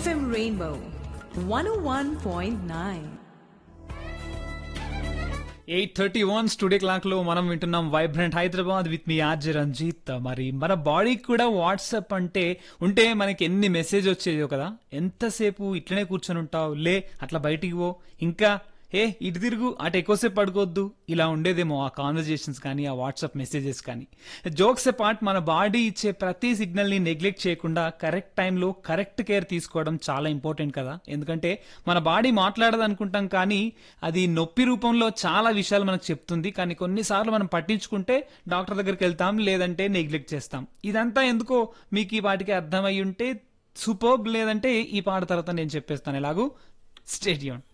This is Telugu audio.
FM Rainbow 101.9. Eight thirty one studio clock లో మనం వింటున్నాం వైబ్రెంట్ హైదరాబాద్ విత్ మీ ఆర్జే రంజిత్ మరి మన బాడీకి కూడా వాట్సాప్ అంటే ఉంటే మనకి ఎన్ని మెసేజ్ వచ్చేయో కదా ఎంతసేపు ఇట్లనే కూర్చొని ఉంటావు లే అట్లా బయటికి పో ఇంకా ఏ ఇటు తిరుగు అటు ఎక్కువసేపు పడుకోవద్దు ఇలా ఉండేదేమో ఆ కాన్వర్జేషన్స్ కానీ ఆ వాట్సాప్ మెసేజెస్ కానీ జోక్స్ పార్ట్ మన బాడీ ఇచ్చే ప్రతి సిగ్నల్ ని నెగ్లెక్ట్ చేయకుండా కరెక్ట్ టైంలో కరెక్ట్ కేర్ తీసుకోవడం చాలా ఇంపార్టెంట్ కదా ఎందుకంటే మన బాడీ మాట్లాడదు అనుకుంటాం కానీ అది నొప్పి రూపంలో చాలా విషయాలు మనకు చెప్తుంది కానీ కొన్నిసార్లు మనం పట్టించుకుంటే డాక్టర్ దగ్గరికి వెళ్తాం లేదంటే నెగ్లెక్ట్ చేస్తాం ఇదంతా ఎందుకో మీకు ఈ వాటికి అర్థమై ఉంటే సూపర్బ్ లేదంటే ఈ పాట తర్వాత నేను చెప్పేస్తాను ఎలాగూ స్టేడియం